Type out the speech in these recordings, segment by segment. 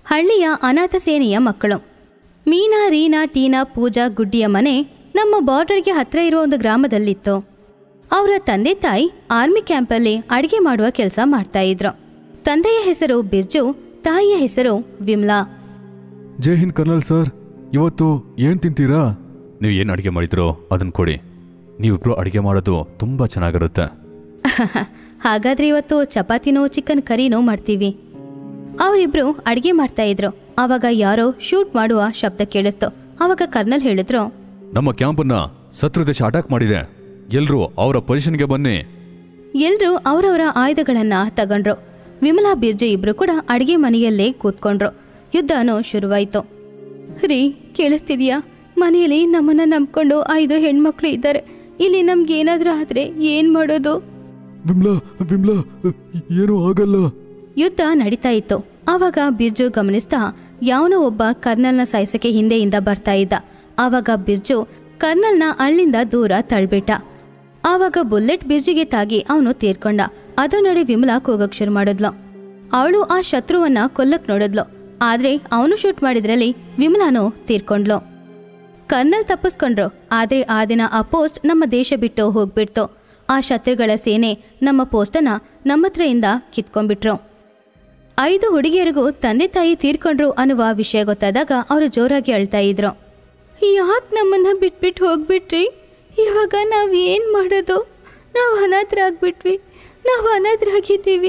ಹಳ್ಳಿಯ ಅನಾಥ ಸೇನೆಯ ಮಕ್ಕಳು ಮೀನಾ ರೀನಾ ಟೀನಾ ಪೂಜಾ ಗುಡ್ಡಿಯ ಮನೆ ನಮ್ಮ ಬಾರ್ಡರ್ಗೆ ಹತ್ರ ಇರುವ ಒಂದು ಗ್ರಾಮದಲ್ಲಿತ್ತು ಅವರ ತಂದೆ ತಾಯಿ ಆರ್ಮಿ ಕ್ಯಾಂಪಲ್ಲಿ ಅಡಿಗೆ ಮಾಡುವ ಕೆಲಸ ಮಾಡ್ತಾ ಇದ್ರು ತಂದೆಯ ಹೆಸರು ಬಿರ್ಜು ತಾಯಿಯ ಹೆಸರು ವಿಮ್ಲಾ ಜೈ ಹಿಂದ್ ಕರ್ನಲ್ ಸರ್ ಇವತ್ತು ಏನ್ ತಿಂತೀರಾ ನೀವು ಏನು ಅಡುಗೆ ಮಾಡಿದ್ರೋ ಅದನ್ನ ಕೊಡಿ ನೀವಿಬ್ರು ಅಡುಗೆ ಮಾಡೋದು ತುಂಬಾ ಚೆನ್ನಾಗಿರುತ್ತೆ ಹಾಗಾದ್ರೆ ಇವತ್ತು ಚಪಾತಿನೋ ಚಿಕನ್ ಕರಿನೋ ಮಾಡ್ತೀವಿ ಅವರಿಬ್ರು ಅಡಿಗೆ ಮಾಡ್ತಾ ಇದ್ರು ಆವಾಗ ಯಾರೋ ಶೂಟ್ ಮಾಡುವ ಶಬ್ದ ಕೇಳಿಸ್ತು ಆವಾಗ ಕರ್ನಲ್ ಹೇಳಿದ್ರು ನಮ್ಮ ಕ್ಯಾಂಪನ್ನ ಶತ್ರು ದೇಶ ಅಟ್ಯಾಕ್ ಮಾಡಿದೆ ಎಲ್ರೂ ಅವರ ಪೊಸಿಷನ್ಗೆ ಬನ್ನಿ ಎಲ್ರೂ ಅವರವರ ಆಯುಧಗಳನ್ನ ತಗೊಂಡ್ರು ವಿಮಲಾ ಬಿರ್ಜು ಇಬ್ರು ಕೂಡ ಅಡಿಗೆ ಮನೆಯಲ್ಲೇ ಕೂತ್ಕೊಂಡ್ರು ಯುದ್ಧನೂ ಶುರುವಾಯ್ತು ರೀ ಕೇಳಿಸ್ತಿದ್ಯಾ ಮನೆಯಲ್ಲಿ ನಮ್ಮನ್ನ ನಂಬ್ಕೊಂಡು ಐದು ಹೆಣ್ಮಕ್ಳು ಇದ್ದಾರೆ ಇಲ್ಲಿ ನಮ್ಗೇನಾದ್ರೂ ಆದ್ರೆ ಏನ್ ಮಾಡೋದು ವಿಮ್ಲಾ ವಿಮ್ಲಾ ಏನೂ ಆಗಲ್ಲ ಯುದ್ಧ ನಡೀತಾ ಇತ್ತು ಆವಾಗ ಬಿರ್ಜು ಗಮನಿಸ್ತಾ ಯಾವನೋ ಒಬ್ಬ ಕರ್ನಲ್ನ ಸಾಯಿಸಕ್ಕೆ ಹಿಂದೆಯಿಂದ ಬರ್ತಾ ಇದ್ದ ಆವಾಗ ಬಿರ್ಜು ಕರ್ನಲ್ನ ಅಳ್ಳಿಂದ ದೂರ ತಳ್ಬಿಟ್ಟ ಆವಾಗ ಬುಲೆಟ್ ಬಿರ್ಜಿಗೆ ತಾಗಿ ಅವನು ತೀರ್ಕೊಂಡ ಅದು ನೋಡಿ ವಿಮಲಾ ಕೂಗಕ್ ಶುರು ಮಾಡಿದ್ಲು ಅವಳು ಆ ಶತ್ರುವನ್ನ ಕೊಲ್ಲಕ್ ನೋಡಿದ್ಲು ಆದ್ರೆ ಅವನು ಶೂಟ್ ಮಾಡಿದ್ರಲ್ಲಿ ವಿಮಲಾನು ತೀರ್ಕೊಂಡ್ಲು ಕರ್ನಲ್ ತಪ್ಪಿಸ್ಕೊಂಡ್ರು ಆದ್ರೆ ಆ ದಿನ ಆ ಪೋಸ್ಟ್ ನಮ್ಮ ದೇಶ ಬಿಟ್ಟು ಹೋಗ್ಬಿಡ್ತು ಆ ಶತ್ರುಗಳ ಸೇನೆ ನಮ್ಮ ಪೋಸ್ಟನ್ನ ನಮ್ಮ ಹತ್ರದಿಂದ ಕಿತ್ಕೊಂಡ್ಬಿಟ್ರು ಐದು ಹುಡುಗಿಯರಿಗೂ ತಂದೆ ತಾಯಿ ತೀರ್ಕೊಂಡ್ರು ಅನ್ನುವ ವಿಷಯ ಗೊತ್ತಾದಾಗ ಅವರು ಜೋರಾಗಿ ಅಳ್ತಾ ಇದ್ರು ಯಾಕೆ ನಮ್ಮನ್ನ ಬಿಟ್ಬಿಟ್ಟು ಹೋಗ್ಬಿಟ್ರಿ ಇವಾಗ ನಾವ್ ಏನ್ ಮಾಡೋದು ನಾವು ಅನಾಥರಾಗ್ಬಿಟ್ವಿ ನಾವು ಅನಾಥರಾಗಿದ್ದೀವಿ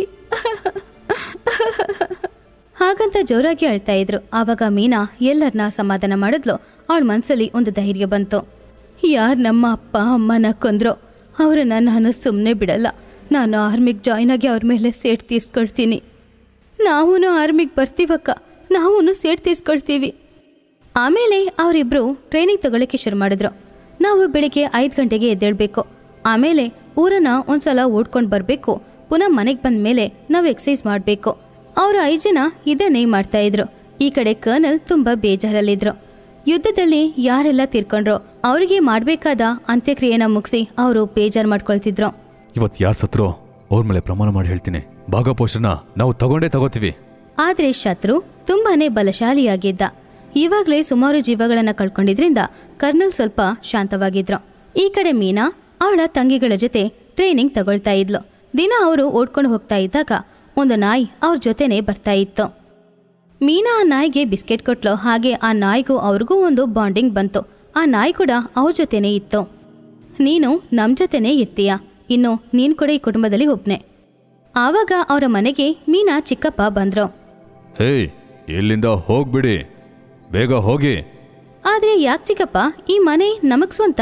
ಹಾಗಂತ ಜೋರಾಗಿ ಅಳ್ತಾ ಇದ್ರು ಆವಾಗ ಮೀನಾ ಎಲ್ಲರನ್ನ ಸಮಾಧಾನ ಮಾಡಿದ್ಲು ಅವಳ ಮನ್ಸಲ್ಲಿ ಒಂದು ಧೈರ್ಯ ಬಂತು ಯಾರು ನಮ್ಮ ಅಪ್ಪ ಅಮ್ಮನ ಕೊಂದ್ರೋ ಅವರನ್ನ ನಾನು ಸುಮ್ಮನೆ ಬಿಡಲ್ಲ ನಾನು ಆರ್ಮಿಗೆ ಜಾಯ್ನ್ ಆಗಿ ಅವ್ರ ಮೇಲೆ ಸೇಟ್ ತೀರ್ಸ್ಕೊಳ್ತೀನಿ ನಾವೂ ಆರ್ಮಿಗೆ ಬರ್ತೀವಕ್ಕ ನಾವೂ ಸೇಟ್ ತೀರ್ಸ್ಕೊಳ್ತೀವಿ ಆಮೇಲೆ ಅವರಿಬ್ರು ಟ್ರೈನಿಂಗ್ ತಗೊಳ್ಳೋಕ್ಕೆ ಶುರು ಮಾಡಿದ್ರು ನಾವು ಬೆಳಿಗ್ಗೆ ಐದು ಗಂಟೆಗೆ ಎದ್ದೇಳಬೇಕು ಆಮೇಲೆ ಊರನ್ನ ಒಂದ್ಸಲ ಓಡ್ಕೊಂಡು ಬರಬೇಕು ಪುನಃ ಮನೆಗೆ ಬಂದ ಮೇಲೆ ನಾವು ಎಕ್ಸಸೈಸ್ ಮಾಡಬೇಕು ಅವರು ಐದು ಜನ ಇದನ್ನೇ ಮಾಡ್ತಾ ಇದ್ರು ಈ ಕಡೆ ಕರ್ನಲ್ ತುಂಬ ಬೇಜಾರಲ್ಲಿದ್ರು ಯುದ್ಧದಲ್ಲಿ ಯಾರೆಲ್ಲ ತೀರ್ಕೊಂಡ್ರೋ ಅವರಿಗೆ ಮಾಡಬೇಕಾದ ಅಂತ್ಯಕ್ರಿಯೆನ ಮುಗಿಸಿ ಅವರು ಬೇಜಾರು ಮಾಡ್ಕೊಳ್ತಿದ್ರು ಇವತ್ತು ಯಾರು ಸತ್ರೋ ಅವ್ರ ಮೇಲೆ ಪ್ರಮಾಣ ಮಾಡಿ ಹೇಳ್ತೀನಿ ಭಾಗಪೋಷಣ ನಾವು ತಗೊಂಡೇ ತಗೋತೀವಿ ಆದ್ರೆ ಶತ್ರು ತುಂಬಾನೇ ಬಲಶಾಲಿಯಾಗಿದ್ದ ಇವಾಗ್ಲೇ ಸುಮಾರು ಜೀವಗಳನ್ನ ಕಳ್ಕೊಂಡಿದ್ರಿಂದ ಕರ್ನಲ್ ಸ್ವಲ್ಪ ಶಾಂತವಾಗಿದ್ರು ಈ ಕಡೆ ಮೀನಾ ಅವಳ ತಂಗಿಗಳ ಜೊತೆ ಟ್ರೈನಿಂಗ್ ತಗೊಳ್ತಾ ಇದ್ಲು ದಿನ ಅವರು ಓಡ್ಕೊಂಡು ಹೋಗ್ತಾ ಇದ್ದಾಗ ಒಂದು ನಾಯಿ ಅವ್ರ ಜೊತೆನೆ ಬರ್ತಾ ಇತ್ತು ಮೀನಾ ಆ ನಾಯಿಗೆ ಬಿಸ್ಕೆಟ್ ಕೊಟ್ಲು ಹಾಗೆ ಆ ನಾಯಿಗೂ ಅವ್ರಿಗೂ ಒಂದು ಬಾಂಡಿಂಗ್ ಬಂತು ಆ ನಾಯಿ ಕೂಡ ಅವ್ರ ಜೊತೆನೇ ಇತ್ತು ನೀನು ನಮ್ ಜೊತೆನೇ ಇರ್ತೀಯ ಇನ್ನು ನೀನ್ ಕೂಡ ಈ ಕುಟುಂಬದಲ್ಲಿ ಒಬ್ನೇ ಆವಾಗ ಅವರ ಮನೆಗೆ ಮೀನಾ ಚಿಕ್ಕಪ್ಪ ಬಂದ್ರು ಹೇಯ್ ಇಲ್ಲಿಂದ ಹೋಗ್ಬಿಡಿ ಬೇಗ ಹೋಗಿ ಆದ್ರೆ ಯಾಕ್ ಚಿಕ್ಕಪ್ಪ ಈ ಮನೆ ನಮಗ್ ಸ್ವಂತ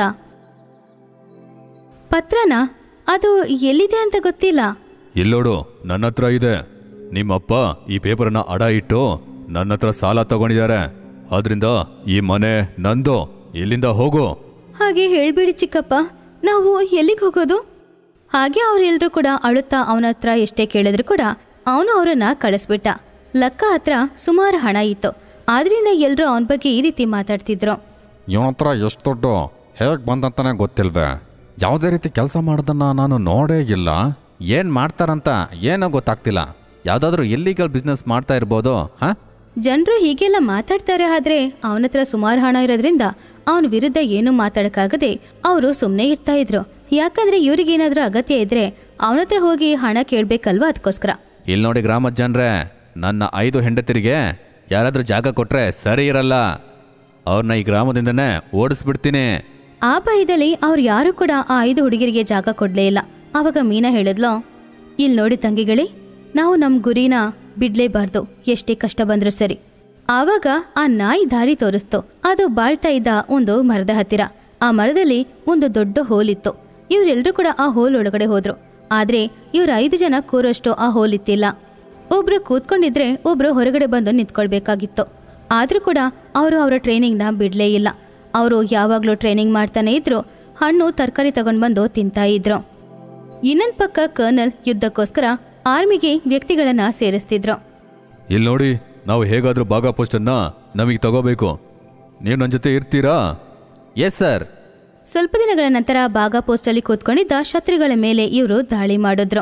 ಪತ್ರನ ಅದು ಎಲ್ಲಿದೆ ಅಂತ ಗೊತ್ತಿಲ್ಲ ಇಲ್ಲೋಡು ನನ್ನ ಹತ್ರ ಇದೆ ನಿಮ್ಮಪ್ಪ ಈ ಪೇಪರ್ನ ಅಡ ಇಟ್ಟು ನನ್ನ ಹತ್ರ ಸಾಲ ತಗೊಂಡಿದ್ದಾರೆ ಆದ್ರಿಂದ ಈ ಮನೆ ನಂದು ಇಲ್ಲಿಂದ ಹೋಗು ಹಾಗೆ ಹೇಳ್ಬೇಡಿ ಚಿಕ್ಕಪ್ಪ ನಾವು ಎಲ್ಲಿಗೆ ಹೋಗೋದು ಹಾಗೆ ಅವರೆಲ್ಲರೂ ಕೂಡ ಅಳುತ್ತಾ ಅವನ ಹತ್ರ ಎಷ್ಟೇ ಕೇಳಿದ್ರು ಕೂಡ ಅವನು ಅವರನ್ನ ಕಳಿಸ್ಬಿಟ್ಟ ಲಕ್ಕ ಹತ್ರ ಸುಮಾರು ಹಣ ಇತ್ತು ಆದ್ರಿಂದ ಎಲ್ರೂ ಅವನ ಬಗ್ಗೆ ಈ ರೀತಿ ಮಾತಾಡ್ತಿದ್ರು ಇವನ ಹತ್ರ ಎಷ್ಟು ದುಡ್ಡು ಹೇಗೆ ಬಂದಂತಾನೆ ಗೊತ್ತಿಲ್ವೇ ಯಾವುದೇ ರೀತಿ ಕೆಲಸ ಮಾಡೋದನ್ನ ನಾನು ನೋಡೇ ಇಲ್ಲ ಏನು ಮಾಡ್ತಾರಂತ ಏನೋ ಗೊತ್ತಾಗ್ತಿಲ್ಲ ಯಾವುದಾದ್ರೂ ಇಲ್ಲಿಗಲ್ ಬಿಸ್ನೆಸ್ ಮಾಡ್ತಾ ಇರ್ಬೋದು ಹಾಂ ಜನರು ಹೀಗೆಲ್ಲ ಮಾತಾಡ್ತಾರೆ ಆದ್ರೆ ಅವನ ಹತ್ರ ಸುಮಾರು ಹಣ ಇರೋದ್ರಿಂದ ಅವನ ವಿರುದ್ಧ ಏನು ಮಾತಾಡಕ್ಕಾಗದೆ ಅವರು ಸುಮ್ಮನೆ ಇರ್ತಾ ಇದ್ರು ಯಾಕಂದ್ರೆ ಇವ್ರಿಗೇನಾದ್ರೂ ಅಗತ್ಯ ಇದ್ರೆ ಅವನ ಹತ್ರ ಹೋಗಿ ಹಣ ಕೇಳ್ಬೇಕಲ್ವಾ ಅದಕ್ಕೋಸ್ಕರ ಇಲ್ಲಿ ನೋಡಿ ಗ್ರಾಮದ ಜನರೇ ನನ್ನ ಐದು ಹೆಂಡತಿರಿಗೆ ಯಾರಾದರೂ ಜಾಗ ಕೊಟ್ರೆ ಸರಿ ಇರಲ್ಲ ಅವ್ರನ್ನ ಈ ಗ್ರಾಮದಿಂದನೇ ಓಡಿಸ್ಬಿಡ್ತೀನಿ ಆ ಭಯದಲ್ಲಿ ಅವ್ರು ಯಾರು ಕೂಡ ಆ ಐದು ಹುಡುಗಿರಿಗೆ ಜಾಗ ಕೊಡ್ಲೇ ಇಲ್ಲ ಅವಾಗ ಮೀನಾ ಹೇಳಿದ್ಲು ಇಲ್ಲಿ ನೋಡಿ ತಂಗಿಗಳೇ ನಾವು ನಮ್ಮ ಗುರಿನ ಬಿಡ್ಲೇಬಾರ್ದು ಎಷ್ಟೇ ಕಷ್ಟ ಬಂದ್ರೂ ಸರಿ ಆವಾಗ ಆ ನಾಯಿ ದಾರಿ ತೋರಿಸ್ತು ಅದು ಬಾಳ್ತಾ ಇದ್ದ ಒಂದು ಮರದ ಹತ್ತಿರ ಆ ಮರದಲ್ಲಿ ಒಂದು ದೊಡ್ಡ ಹೋಲಿತ್ತು ಇವರೆಲ್ಲರೂ ಕೂಡ ಆ ಹೋಲ್ ಒಳಗಡೆ ಹೋದ್ರು ಆದ್ರೆ ಇವ್ರ ಐದು ಜನ ಕೂರೋಷ್ಟು ಆ ಹೋಲ್ ಇತ್ತಿಲ್ಲ ಒಬ್ರು ಕೂತ್ಕೊಂಡಿದ್ರೆ ಒಬ್ರು ಹೊರಗಡೆ ಬಂದು ನಿಂತ್ಕೊಳ್ಬೇಕಾಗಿತ್ತು ಆದ್ರೂ ಕೂಡ ಅವರು ಅವರ ಟ್ರೈನಿಂಗ್ನ ಬಿಡ್ಲೇ ಇಲ್ಲ ಅವರು ಯಾವಾಗಲೂ ಟ್ರೈನಿಂಗ್ ಮಾಡ್ತಾನೆ ಇದ್ರು ಹಣ್ಣು ತರಕಾರಿ ತಗೊಂಡ್ ಬಂದು ತಿಂತಾ ಇದ್ರು ಇನ್ನೊಂದ್ ಪಕ್ಕ ಕರ್ನಲ್ ಯುದ್ಧಕ್ಕೋಸ್ಕರ ಆರ್ಮಿಗೆ ವ್ಯಕ್ತಿಗಳನ್ನ ಸೇರಿಸ್ತಿದ್ರು ಇಲ್ಲಿ ನೋಡಿ ನಾವು ಹೇಗಾದ್ರೂ ಭಾಗ ಪೋಸ್ಟನ್ನ ನಮಗೆ ತಗೋಬೇಕು ನೀವು ನನ್ನ ಜೊತೆ ಇರ್ತೀರಾ ಎಸ್ ಸರ್ ಸ್ವಲ್ಪ ದಿನಗಳ ನಂತರ ಬಾಗಾ ಪೋಸ್ಟಲ್ಲಿ ಕೂತ್ಕೊಂಡಿದ್ದ ಶತ್ರುಗಳ ಮೇಲೆ ಇವರು ದಾಳಿ ಮಾಡಿದ್ರು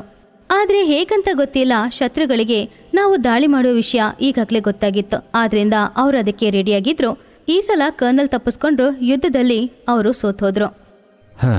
ಆದ್ರೆ ಹೇಗಂತ ಗೊತ್ತಿಲ್ಲ ಶತ್ರುಗಳಿಗೆ ನಾವು ದಾಳಿ ಮಾಡುವ ವಿಷಯ ಈಗಾಗಲೇ ಗೊತ್ತಾಗಿತ್ತು ಆದ್ರಿಂದ ಅವ್ರು ಅದಕ್ಕೆ ರೆಡಿಯಾಗಿದ್ರು ಈ ಸಲ ಕರ್ನಲ್ ತಪ್ಪಿಸ್ಕೊಂಡ್ರು ಯುದ್ಧದಲ್ಲಿ ಅವರು ಸೋತೋದ್ರು ಹಾ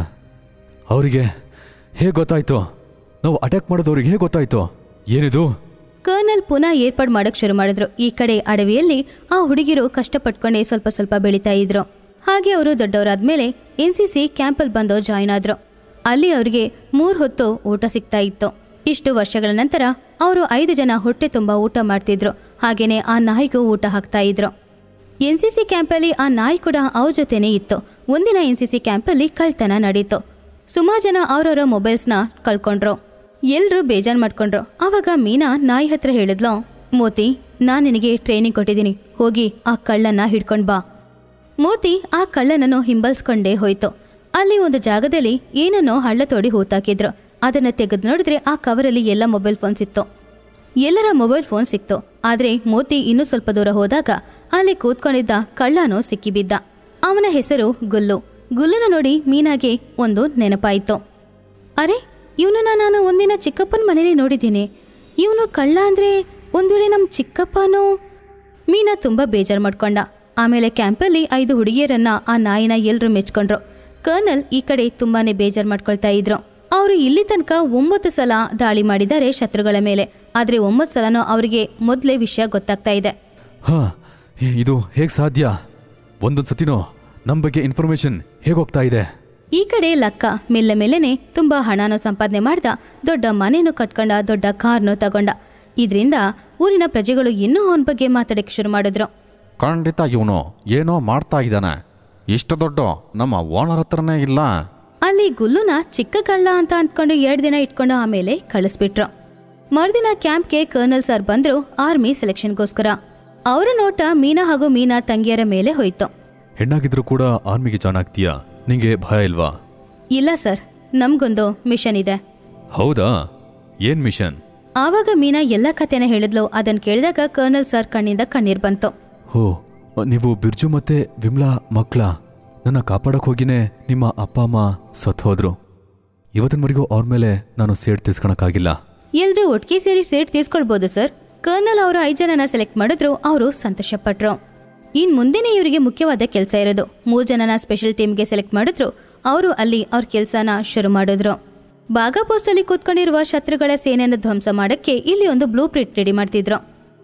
ಅವರಿಗೆ ಹೇಗೆ ಗೊತ್ತಾಯ್ತು ನಾವು ಅಟ್ಯಾಕ್ ಮಾಡೋದವ್ರಿಗೆ ಹೇಗೆ ಗೊತ್ತಾಯ್ತು ಏನಿದು ಕರ್ನಲ್ ಪುನಃ ಏರ್ಪಾಡು ಮಾಡಕ್ ಶುರು ಮಾಡಿದ್ರು ಈ ಕಡೆ ಅಡವಿಯಲ್ಲಿ ಆ ಹುಡುಗಿರು ಕಷ್ಟಪಟ್ಕೊಂಡೇ ಸ್ವಲ್ಪ ಸ್ವಲ್ಪ ಬೆಳೀತಾ ಇದ್ರು ಹಾಗೆ ಅವರು ದೊಡ್ಡವರಾದ್ಮೇಲೆ ಎನ್ ಸಿ ಸಿ ಕ್ಯಾಂಪಲ್ಲಿ ಬಂದು ಜಾಯಿನ್ ಆದ್ರು ಅಲ್ಲಿ ಅವರಿಗೆ ಮೂರ್ ಹೊತ್ತು ಊಟ ಸಿಗ್ತಾ ಇತ್ತು ಇಷ್ಟು ವರ್ಷಗಳ ನಂತರ ಅವರು ಐದು ಜನ ಹೊಟ್ಟೆ ತುಂಬ ಊಟ ಮಾಡ್ತಿದ್ರು ಹಾಗೇನೆ ಆ ನಾಯಿಗೂ ಊಟ ಹಾಕ್ತಾ ಇದ್ರು ಎನ್ ಸಿ ಸಿ ಕ್ಯಾಂಪಲ್ಲಿ ಆ ನಾಯಿ ಕೂಡ ಅವ್ರ ಜೊತೆನೇ ಇತ್ತು ಒಂದಿನ ಎನ್ ಸಿ ಸಿ ಕ್ಯಾಂಪಲ್ಲಿ ಕಳ್ತನ ನಡೀತು ಸುಮಾರು ಜನ ಅವ್ರವ್ರ ಮೊಬೈಲ್ಸ್ನ ಕಳ್ಕೊಂಡ್ರು ಎಲ್ರೂ ಬೇಜಾರ್ ಮಾಡ್ಕೊಂಡ್ರು ಆವಾಗ ಮೀನಾ ನಾಯಿ ಹತ್ರ ಹೇಳಿದ್ಲು ಮೋತಿ ನಾನ್ ನಿನಗೆ ಟ್ರೈನಿಂಗ್ ಕೊಟ್ಟಿದ್ದೀನಿ ಹೋಗಿ ಆ ಕಳ್ಳನ್ನ ಹಿಡ್ಕೊಂಡ್ ಬಾ ಮೋತಿ ಆ ಕಳ್ಳನನ್ನು ಹಿಂಬಾಲಿಸ್ಕೊಂಡೇ ಹೋಯ್ತು ಅಲ್ಲಿ ಒಂದು ಜಾಗದಲ್ಲಿ ಏನನ್ನೋ ಹಳ್ಳ ತೋಡಿ ಹೂತಾಕಿದ್ರು ಅದನ್ನ ತೆಗೆದು ನೋಡಿದ್ರೆ ಆ ಕವರಲ್ಲಿ ಎಲ್ಲ ಮೊಬೈಲ್ ಫೋನ್ಸ್ ಇತ್ತು ಎಲ್ಲರ ಮೊಬೈಲ್ ಫೋನ್ ಸಿಕ್ತು ಆದ್ರೆ ಮೋತಿ ಇನ್ನೂ ಸ್ವಲ್ಪ ದೂರ ಹೋದಾಗ ಅಲ್ಲಿ ಕೂತ್ಕೊಂಡಿದ್ದ ಕಳ್ಳನೂ ಸಿಕ್ಕಿಬಿದ್ದ ಅವನ ಹೆಸರು ಗುಲ್ಲು ಗುಲ್ಲುನ ನೋಡಿ ಮೀನಾಗೆ ಒಂದು ನೆನಪಾಯಿತು ಅರೆ ಇವನನ್ನ ನಾನು ಒಂದಿನ ಚಿಕ್ಕಪ್ಪನ ಮನೇಲಿ ನೋಡಿದ್ದೀನಿ ಇವನು ಕಳ್ಳ ಅಂದ್ರೆ ಒಂದ್ ವೇಳೆ ನಮ್ಮ ಚಿಕ್ಕಪ್ಪನೋ ಮೀನಾ ತುಂಬಾ ಬೇಜಾರು ಮಾಡ್ಕೊಂಡ ಆಮೇಲೆ ಕ್ಯಾಂಪಲ್ಲಿ ಐದು ಹುಡುಗಿಯರನ್ನ ಆ ನಾಯಿನ ಎಲ್ರು ಮೆಚ್ಕೊಂಡ್ರು ಕರ್ನಲ್ ಈ ಕಡೆ ತುಂಬಾನೇ ಬೇಜಾರು ಮಾಡ್ಕೊಳ್ತಾ ಇದ್ರು ಅವರು ಇಲ್ಲಿ ತನಕ ಒಂಬತ್ತು ಸಲ ದಾಳಿ ಮಾಡಿದ್ದಾರೆ ಶತ್ರುಗಳ ಮೇಲೆ ಆದ್ರೆ ಒಂಬತ್ತು ಸಲನೂ ಅವರಿಗೆ ಮೊದಲೇ ವಿಷಯ ಗೊತ್ತಾಗ್ತಾ ಇದೆ ಹಾ ಇದು ಹೇಗೆ ಸಾಧ್ಯ ಒಂದೊಂದು ಸತಿನೋ ನಮ್ಮ ಬಗ್ಗೆ ಇನ್ಫಾರ್ಮೇಶನ್ ಹೇಗೆ ಹೋಗ್ತಾ ಇದೆ ಈ ಕಡೆ ಲಕ್ಕ ಮೆಲ್ಲ ಮೆಲ್ಲನೆ ತುಂಬಾ ಹಣನೂ ಸಂಪಾದನೆ ಮಾಡ್ದ ದೊಡ್ಡ ಮನೆನೂ ಕಟ್ಕೊಂಡ ದೊಡ್ಡ ಕಾರ್ನೂ ತಗೊಂಡ ಇದರಿಂದ ಊರಿನ ಪ್ರಜೆಗಳು ಇನ್ನೂ ಅವನ ಬಗ್ಗೆ ಮಾತಾಡಕ್ಕೆ ಶುರು ಮಾಡಿದ್ರು ಖಂಡಿತ ಇವನು ಏನೋ ಮಾಡ್ತಾ ಇದ್ದಾನೆ ಇಷ್ಟು ದೊಡ್ಡ ನಮ್ಮ ಓನರ್ ಹತ್ರನೇ ಇಲ್ಲ ಅಲ್ಲಿ ಗುಲ್ಲುನ ಚಿಕ್ಕ ಕಳ್ಳ ಅಂತ ಅಂದ್ಕೊಂಡು ಎರಡು ದಿನ ಇಟ್ಕೊಂಡು ಆಮೇಲೆ ಕಳಿಸ್ಬಿಟ್ರು ಮರುದಿನ ಕ್ಯಾಂಪ್ಗೆ ಕರ್ನಲ್ ಸರ್ ಬಂದ್ರು ಆರ್ಮಿ ಸೆಲೆಕ್ಷನ್ಗೋಸ್ಕರ ಅವರ ನೋಟ ಮೀನಾ ಹಾಗೂ ಮೀನಾ ತಂಗಿಯರ ಮೇಲೆ ಹೋಯ್ತು ಹೆಣ್ಣಾಗಿದ್ರು ಕೂಡ ಆರ್ಮಿಗೆ ಜಾಯ್ನ್ ಆಗ್ತೀಯಾ ನಿಂಗೆ ಭಯ ಇಲ್ವಾ ಇಲ್ಲ ಸರ್ ನಮ್ಗೊಂದು ಮಿಷನ್ ಇದೆ ಹೌದಾ ಏನ್ ಮಿಷನ್ ಆವಾಗ ಮೀನಾ ಎಲ್ಲ ಕಥೆನ ಹೇಳಿದ್ಲು ಅದನ್ನ ಕೇಳಿದಾಗ ಕರ್ನಲ್ ಸರ್ ಕಣ್ಣಿಂದ ಕಣ್ಣೀರ್ ಬಂತು ಹೋ ನೀವು ಬಿರ್ಜು ಮತ್ತೆ ವಿಮ್ಲಾ ಮಕ್ಕಳ ನನ್ನ ಕಾಪಾಡಕ್ ಹೋಗಿನೇ ನಿಮ್ಮ ಅಪ್ಪ ಅಮ್ಮ ಸತ್ತು ಹೋದ್ರು ಇವತ್ತಿನವರೆಗೂ ಅವ್ರ ಮೇಲೆ ನಾನು ಸೇಡ್ ತೀರ್ಸ್ಕೊಳಕ್ಕಾಗಿಲ್ಲ ಎಲ್ರೂ ಒಟ್ಟಿಗೆ ಸೇರಿ ಸೇಟ್ ತೀರ್ಸ್ಕೊಳ್ಬೋದು ಸರ್ ಕರ್ನಲ್ ಅವರು ಐದು ಜನನ ಸೆಲೆಕ್ಟ್ ಮಾಡಿದ್ರು ಅವರು ಸಂತೋಷಪಟ್ರು ಇನ್ ಮುಂದೆನೇ ಇವರಿಗೆ ಮುಖ್ಯವಾದ ಕೆಲಸ ಇರೋದು ಮೂರು ಜನನ ಸ್ಪೆಷಲ್ ಟೀಮ್ಗೆ ಸೆಲೆಕ್ಟ್ ಮಾಡಿದ್ರು ಅವರು ಅಲ್ಲಿ ಅವ್ರ ಕೆಲಸನ ಶುರು ಮಾಡಿದ್ರು ಬಾಗಾ ಪೋಸ್ಟಲ್ಲಿ ಕೂತ್ಕೊಂಡಿರುವ ಶತ್ರುಗಳ ಸೇನೆಯನ್ನು ಧ್ವಂಸ ಮಾಡಕ್ಕೆ ಇಲ್ಲಿ ಒಂದು ಬ್ಲೂ ಪ್ರಿಂಟ್ ರೆಡಿ ಮಾಡ್ತಿದ್ರು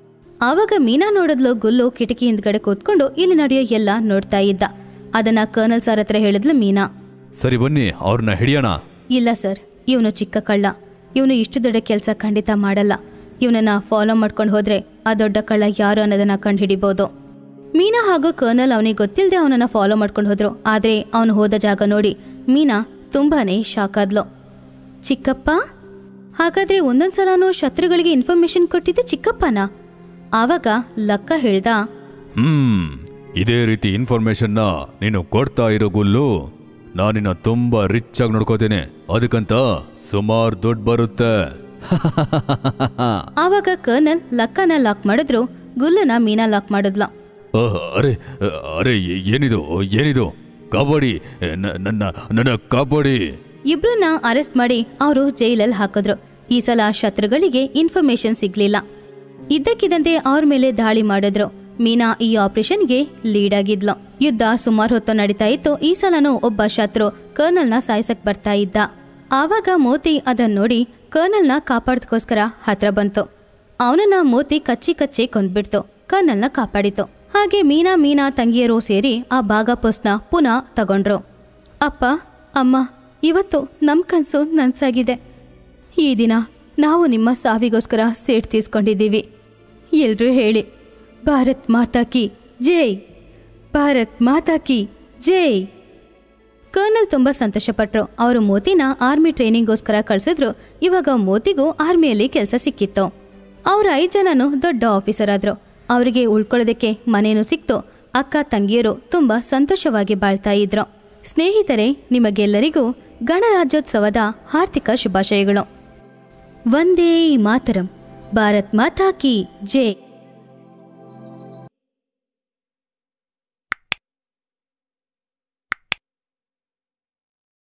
ಆವಾಗ ಮೀನಾ ನೋಡಿದ್ಲು ಗುಲ್ಲು ಕಿಟಕಿ ಹಿಂದ್ಗಡೆ ಕೂತ್ಕೊಂಡು ಇಲ್ಲಿ ನಡೆಯೋ ಎಲ್ಲ ನೋಡ್ತಾ ಇದ್ದ ಅದನ್ನ ಕರ್ನಲ್ ಸರ್ ಹತ್ರ ಹೇಳಿದ್ಲು ಮೀನಾ ಸರಿ ಬನ್ನಿ ಅವ್ರನ್ನ ಹಿಡಿಯೋಣ ಇಲ್ಲ ಸರ್ ಇವನು ಚಿಕ್ಕ ಕಳ್ಳ ಇವನು ಇಷ್ಟು ದೊಡ್ಡ ಕೆಲಸ ಖಂಡಿತ ಮಾಡಲ್ಲ ಇವನನ್ನ ಫಾಲೋ ಮಾಡ್ಕೊಂಡು ಹೋದ್ರೆ ಆ ದೊಡ್ಡ ಕಳ್ಳ ಯಾರು ಅನ್ನೋದನ್ನ ಕಂಡು ಹಿಡಿಬೋದು ಮೀನಾ ಹಾಗೂ ಕರ್ನಲ್ ಅವನಿಗೆ ಗೊತ್ತಿಲ್ಲದೆ ಅವನನ್ನ ಫಾಲೋ ಮಾಡ್ಕೊಂಡು ಹೋದ್ರು ಆದ್ರೆ ಅವನು ಹೋದ ಜಾಗ ನೋಡಿ ಮೀನಾ ತುಂಬಾನೇ ಶಾಕ್ ಆದ್ಲು ಚಿಕ್ಕಪ್ಪ ಹಾಗಾದ್ರೆ ಒಂದೊಂದ್ಸಲನೂ ಶತ್ರುಗಳಿಗೆ ಇನ್ಫಾರ್ಮೇಶನ್ ಕೊಟ್ಟಿದ್ದು ಚಿಕ್ಕಪ್ಪನ ಆವಾಗ ಲಕ್ಕ ಹೇಳ್ದ ಹ್ಮ್ ಇದೇ ರೀತಿ ಇನ್ಫಾರ್ಮೇಶನ್ನ ನೀನು ಕೊಡ್ತಾ ಇರೋ ಗುಲ್ಲು ನಾನಿನ್ನ ತುಂಬಾ ರಿಚ್ ಆಗಿ ನೋಡ್ಕೋತೇನೆ ಅದಕ್ಕಂತ ಸುಮಾರು ದುಡ್ಡು ಬರುತ್ತೆ ಆವಾಗ ಕರ್ನಲ್ ಲಕ್ಕನ ಲಾಕ್ ಮಾಡಿದ್ರು ಗುಲ್ಲನ ಮೀನಾ ಲಾಕ್ ಮಾಡಿದ್ಲ ಆಹ್, ಅರೆ ಅರೆ ಏ- ಏನಿದು ಏನಿದು ಕಬಡ್ಡಿ ನ- ನನ್ನ ನನ್ನ ಕಬಡ್ಡಿ ಇಬ್ರನ್ನ ಅರೆಸ್ಟ್ ಮಾಡಿ ಅವರು ಜೈಲಲ್ಲಿ ಹಾಕಿದ್ರು ಈ ಸಲ ಶತ್ರುಗಳಿಗೆ ಇನ್ಫಾರ್ಮೇಶನ್ ಸಿಗ್ಲಿಲ್ಲ ಇದ್ದಕ್ಕಿದ್ದಂತೆ ಅವ್ರ ಮೇಲೆ ದಾಳಿ ಮಾಡಿದ್ರು ಮೀನಾ ಈ ಆಪರೇಷನ್ಗೆ ಲೀಡ್ ಆಗಿದ್ಲು ಯುದ್ಧ ಸುಮಾರು ಹೊತ್ತು ನಡೀತಾ ಇತ್ತು ಈ ಸಲನೂ ಒಬ್ಬ ಶತ್ರು ಕರ್ನಲ್ನ ಸಾಯ್ಸಕ್ ಬರ್ತಾ ಇದ್ದ ಆವಾಗ ಮೋತಿ ಅದನ್ನ ನೋಡಿ ಕರ್ನಲ್ನ ಕಾಪಾಡೋದಕ್ಕೋಸ್ಕರ ಹತ್ರ ಬಂತು ಅವನನ್ನ ಮೋತಿ ಕಚ್ಚಿ ಕಚ್ಚಿ ಕೊಂದ್ಬಿಡ್ತು ಕರ್ನಲ್ನ ಕಾಪಾಡಿತು ಹಾಗೆ ಮೀನಾ ಮೀನಾ ತಂಗಿಯರು ಸೇರಿ ಆ ಭಾಗ ಪೋಸ್ಟ್ನ ಪುನಃ ತಗೊಂಡ್ರು ಅಪ್ಪ ಅಮ್ಮ ಇವತ್ತು ನಮ್ ಕನ್ಸು ನನ್ಸಾಗಿದೆ ಈ ದಿನ ನಾವು ನಿಮ್ಮ ಸಾವಿಗೋಸ್ಕರ ಸೇಟ್ ತೀಸ್ಕೊಂಡಿದ್ದೀವಿ ಎಲ್ರೂ ಹೇಳಿ ಭಾರತ್ ಮಾತಾ ಕಿ ಜೈ ಭಾರತ್ ಮಾತಾ ಕಿ ಜೈ ಕರ್ನಲ್ ತುಂಬಾ ಸಂತೋಷಪಟ್ರು ಅವರು ಮೋತಿನ ಆರ್ಮಿ ಟ್ರೈನಿಂಗ್ಗೋಸ್ಕರ ಕಳ್ಸಿದ್ರು ಇವಾಗ ಮೋತಿಗೂ ಆರ್ಮಿಯಲ್ಲಿ ಕೆಲಸ ಸಿಕ್ಕಿತ್ತು ಅವ್ರ ಐದು ಜನನು ದೊಡ್ಡ ಆಫೀಸರ್ ಆದ್ರು ಅವರಿಗೆ ಉಳ್ಕೊಳ್ಳೋದಕ್ಕೆ ಮನೇನು ಸಿಕ್ತು ಅಕ್ಕ ತಂಗಿಯರು ತುಂಬಾ ಸಂತೋಷವಾಗಿ ಬಾಳ್ತಾ ಇದ್ರು ಸ್ನೇಹಿತರೆ ನಿಮಗೆಲ್ಲರಿಗೂ ಗಣರಾಜ್ಯೋತ್ಸವದ ಹಾರ್ದಿಕ ಶುಭಾಶಯಗಳು ವಂದೇ ಮಾತರಂ ಭಾರತ್ ಮಾತಾ ಕಿ ಜೈ